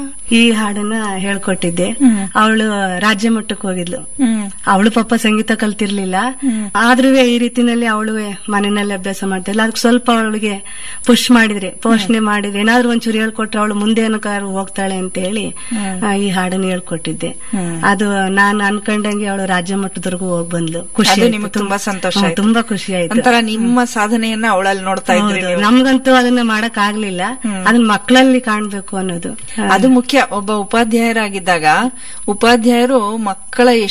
ಈ ಹಾಡನ್ನ ಹೇಳ್ಕೊಟ್ಟಿದ್ದೆ ಅವಳು ರಾಜ್ಯ ಮಟ್ಟಕ್ಕೆ ಹೋಗಿದ್ಲು ಹ್ಮ್ ಅವಳು ಪಾಪ ಸಂಗೀತ ಕಲ್ತಿರ್ಲಿಲ್ಲ ಆದ್ರೂ ಈ ರೀತಿನಲ್ಲಿ ಅವಳು ಮನೆಯಲ್ಲಿ ಅಭ್ಯಾಸ ಮಾಡ್ತಿಲ್ಲ ಅದಕ್ಕೆ ಸ್ವಲ್ಪ ಅವಳಿಗೆ ಪುಷ್ ಮಾಡಿದ್ರೆ ಪೋಷಣೆ ಮಾಡಿದ್ರೆ ಏನಾದ್ರೂ ಒಂಚೂರು ಹೇಳ್ಕೊಟ್ರೆ ಅವಳು ಮುಂದೆ ಏನಕ್ಕಾದ್ರು ಹೋಗ್ತಾಳೆ ಅಂತ ಹೇಳಿ ಆ, ಈ ಹಾಡನ್ನ ಹೇಳ್ಕೊಟ್ಟಿದ್ದೆ ಅದು ನಾನು ಅನ್ಕೊಂಡಂಗೆ ಅವಳು ರಾಜ್ಯ ಮಟ್ಟದವರೆಗೂ ಹೋಗ್ ಬಂದ್ಲು ಖುಷಿ ಅದು ಆಯ್ತು. ನಿಮಗೆ ತುಂಬಾ ಸಂತೋಷ ಹ್ಮ್, ಆಯ್ತು. ತುಂಬಾ ಖುಷಿ ಆಯ್ತು ಒಂಥರ ನಿಮ್ಮ ಸಾಧನೆಯನ್ನ ಅವಳಲ್ಲಿ ನೋಡ್ತಾ ಇದ್ರಿ ಹೌದು. ನೀವು. ನಮ್ಗಂತೂ ಅದನ್ನ ಮಾಡಕ್ ಆಗ್ಲಿಲ್ಲ ಅದನ್ನ ಮಕ್ಕಳಲ್ಲಿ ಕಾಣ್ಬೇಕು ಅನ್ನೋದು ಅದು ಮುಖ್ಯ ಒಬ್ಬ ಉಪಾಧ್ಯಾಯರಾಗಿದ್ದಾಗ ಉಪಾಧ್ಯಾಯರು ಮಕ್ಕಳ